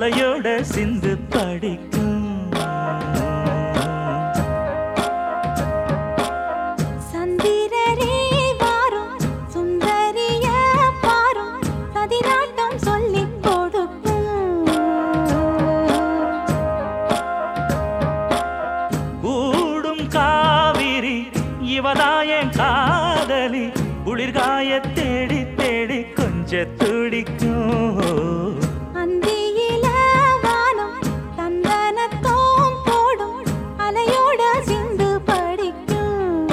அலையோட சிந்து படிக்கும் சந்திரரே வாரும் சுந்தரிய பாரும் சதிராட்டம் சொல்லிக் கொடுக்கும் கூடும் காவிரி இவதாயன் காதலி குளிர்காய தேடி தேடி கொஞ்ச துடிக்கும் அந்தியில வானம் தந்தனத்தோம் போடும் அலையோட சிந்து படிக்கும்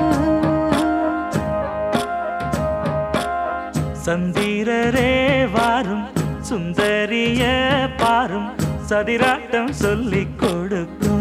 சந்திரரே வாரும் சுந்தரிய பாரும் சதிராட்டம் சொல்லிக் கொடுக்கும்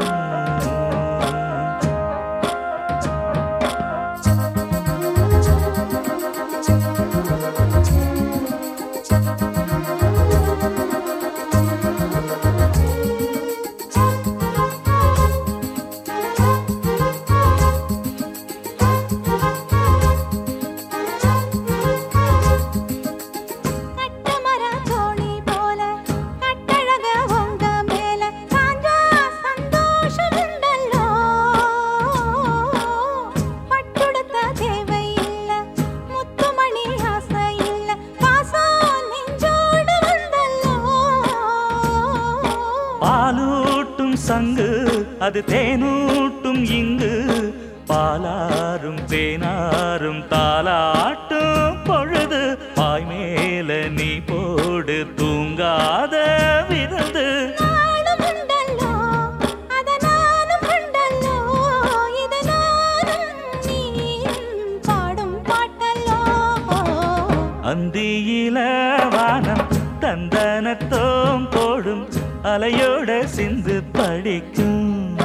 கட்டுமர தோணி போல கட்டழக உங்க மேல சாஞ்சா சந்தோஷம் உண்டல்லோ பட்டுடுத்த தேவை இல்ல முத்துமணி ஆசை இல்ல பாசம் நெஞ்சோடு வந்தல்லோ பாலூட்டும் சங்கு அது தேனூட்டும் இங்கு பாலாரும் தேனாரும் தாலாட்டும் பொழுது பாய் மேல நீ போடு தூங்காத விருந்து நாளும் உண்டல்லோ அத நானும் உண்டல்லோ இத நானும் நீயும் பாடும் பாட்டல்லோ அந்தியில வானம் தந்தனத்தோம் போடும் அலையோட சிந்து படிக்கும்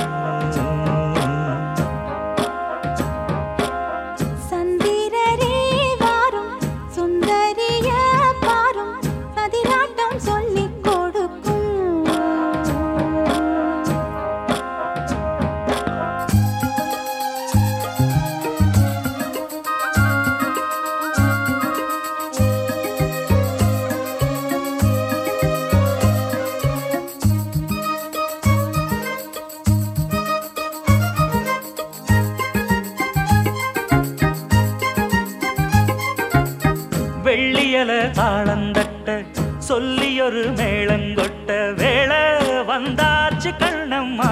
சந்திரரே வாரும் சுந்தரிய பாரும் சதிராட்டம் சொல்லிக் கொடுக்கும் வெள்ளியல தாளந்தட்ட சொல்லியொரு மேளங்கொட்ட வேளை வந்தாச்சு கண்ணம்மா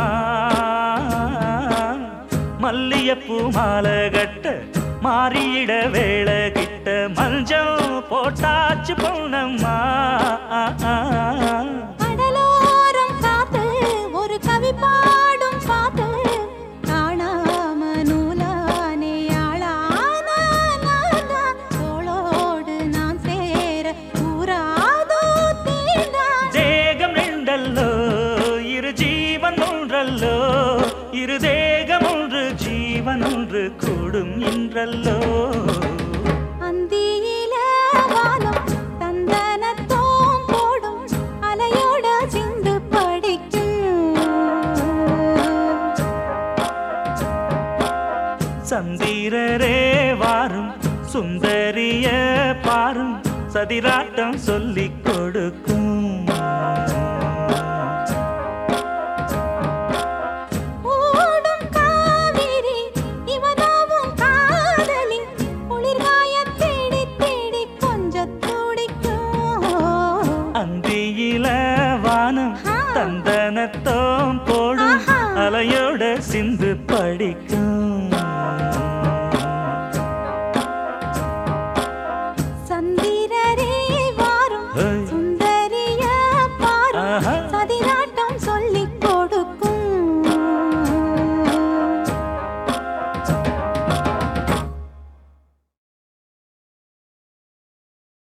மல்லியப்பூ மாலை கட்ட மாறியிட வேளை கிட்ட மஞ்சள் போட்டாச்சு பொண்ணம்மா கடலோரம் காத்து ஒரு கவி பாடும் பாட்டு காணாம நூலானே ஆளான நானா தோளோடு நான் சேர கூறாதோ தீண்டான் தேகம் ரெண்டல்லோ இரு ஜீவன் ஒன்றல்லோ இரு தேகம் ஒன்று ஜீவன் ஒன்று கூடும் என்றல்லோ அந்தியில வானம் தந்தனத்தோம் போடும் அலையோட சிந்து படிக்கும் சந்திரரே வாரும் சுந்தரிய பாரும் சதிராட்டம் சொல்லிக் கொடுக்கும் ஓடும் காவிரி இவனாவும் காதலி குளிர்காய தேடி தேடி கொஞ்சம் துடிக்கும் அந்தியில வானம் ஆ. தந்தனத்தோம் போடும் ஆஹா. அலையோட சிந்து படிக்கும்